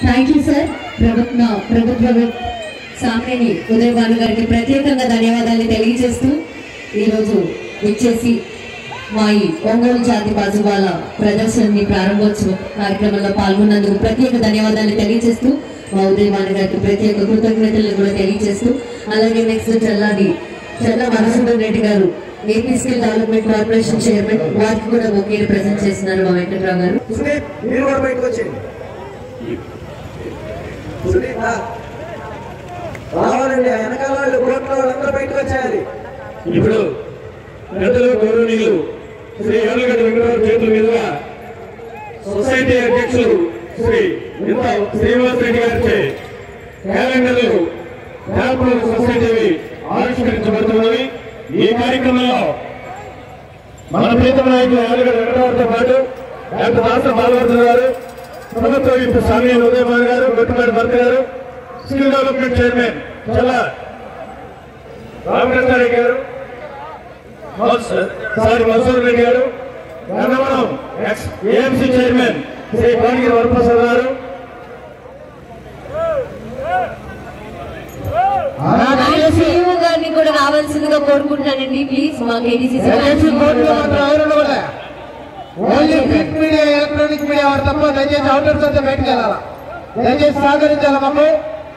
Thank you sir ప్రభుత్వ ప్రభుత్వ whip Samineni Uday Bhanu గారికి ప్రత్యేకంగా ధన్యవాదాలు తెలియజేస్తూ ఈరోజు వచ్చేసి మా ఈ ఒంగోలు జాతి బాజుబాల ప్రదర్శనని ప్రారంభోత్సవం కార్యక్రమంలో పాల్గొన్నందుకు ప్రత్యేక ధన్యవాదాలు తెలియజేస్తూ మా ఉదయ్ భాను గారికి ప్రత్యేక కృతజ్ఞతలు కూడా తెలియజేస్తూ అలాగే నెక్స్ట్ చల్లాది చల్ల మధుసూదన్ రెడ్డి గారు AP skill development corporation chairman వారికి కూడా ఒకే ప్రజెంట్ చేస్తున్నారు మా వెంకట్రావు గారు సునీల్ మీరు కూడా బయటకు వచ్చేయండి సునీల్ రా. రావాలండి ఆ వెనకాల వాళ్ళు కోర్టులో వాళ్ళందరూ బయటకు వచ్చేయాలి ఇప్పుడు పెద్దలు గౌరవనీయులు శ్రీ యార్లగడ్డ వెంకటరావు చేతుల మీదుగా సొసైటీ అధ్యక్షులు శ్రీ ఇంత శ్రీనివాస్ రెడ్డి గారిచే క్యాలెండర్లు వ్యాపార సొసైటీవి ఆవిష్కరించబడుతున్నవి ఈ కార్యక్రమంలో మన ప్రీతం నాయకులు యార్లగడ్డ వెంకటరావుతో పాటు డాక్టర్ దాస బాలవర్ధన్ గారు ప్రభుత్వ విప్ స్వామి ఉదయభాన్ గారు గొట్టుపాటి భర్త గారు skill development chairman Challa Ramakrishna Reddy గారు సారీ మసూర్ రెడ్డి గారు Gannavaram ex AMC chairman Shri Pandigiri Varaprasad గారు సీఈఓ గారిని కూడా రావాల్సిందిగా కోరుకుంటున్నానండి ప్లీజ్ మా కేడీసీసీ దయచేసి కోర్టులో మాత్రం ఎవరు ఉండకూడదు. Only print media electronic media వారు తప్ప దయచేసి అవుటర్స్ అంతా బయటకు వెళ్ళాలా దయచేసి సహకరించాలి మాకు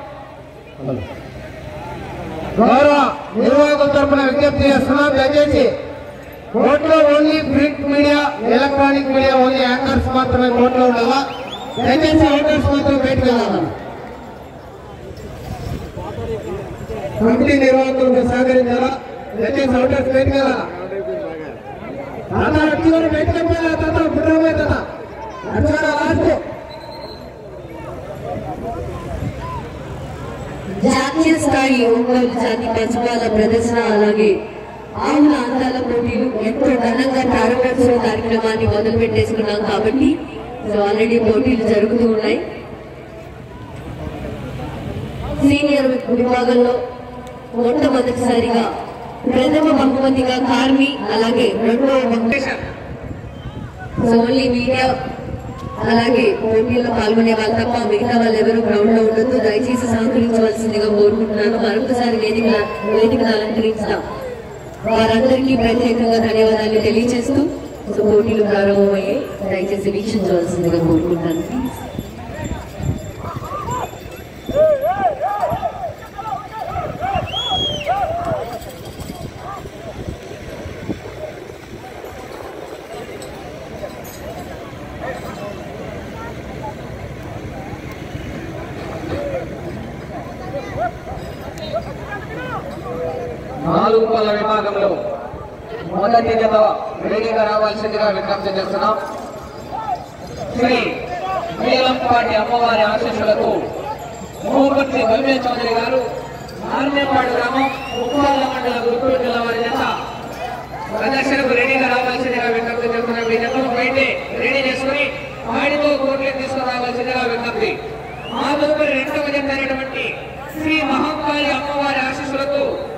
గౌరవ నిర్వాహకుల తరఫున విజ్ఞప్తి చేస్తున్నాం దయచేసి కోర్టులో only print media electronic media only anchors మాత్రమే కోర్టులో ఉండాలా దయచేసి అవుటర్స్ మాత్రం బయటకు వెళ్ళాలా కమిటీ నిర్వాహకులకు సహకరించాలా దయచేసి అవుటర్స్ బయటకు వెళ్ళాలా తాత అచ్చుకొని బయటకు వెళ్ళిపోయా తాత బుడ్రమే తాత అచ్చుకొని లాస్ట్ జాతీయ స్థాయి ఒంగోలు జాతి పశుపాల ప్రదర్శన అలాగే ఆవుల అందాల పోటీలు ఎంతో ఘనంగా ప్రారంభోత్సవ కార్యక్రమాన్ని మొదలు పెట్టేసుకున్నాం కాబట్టి సో ఆల్రెడీ పోటీలు జరుగుతూ ఉన్నాయి సీనియర్ విభాగంలో మొట్టమొదటిసారిగా ప్రథమ బహుమతిగా కార్మి అలాగే రెండవ బహుమతి సో ఓన్లీ మీడియా అలాగే పోటీల్లో పాల్గొనే వాళ్ళు తప్ప మిగతా వాళ్ళు ఎవరు గ్రౌండ్ లో ఉండొద్దు దయచేసి సహకరించవలసిందిగా కోరుకుంటున్నాను మరొకసారి వేదిక వేదికను అలంకరించిన వారందరికీ ప్రత్యేకంగా ధన్యవాదాలు తెలియజేస్తూ సో పోటీలు ప్రారంభమయ్యాయి దయచేసి వీక్షించవలసిందిగా కోరుకుంటున్నాను ప్లీజ్ నాలుగు పళ్ళ విభాగంలో మొదటి జత వేడిగా రావాల్సిందిగా విజ్ఞప్తి చేస్తున్నాం శ్రీ నీలంపాటి అమ్మవారి ఆశీస్సులతో మూపర్తి భవ్య చౌదరి గారు నార్నేపాడు గ్రామం ఉప్పాల మండల గుంటూరు జిల్లా వారి జత ప్రదర్శనకు రెడీగా రావాల్సిందిగా విజ్ఞప్తి చేస్తున్నాం ఈ జతను బయటే రెడీ చేసుకుని వాడితో కోట్లు తీసుకురావాల్సిందిగా విజ్ఞప్తి ఆ తదుపరి రెండవ జత అయినటువంటి శ్రీ మహంకాళి అమ్మవారి ఆశీస్సులతో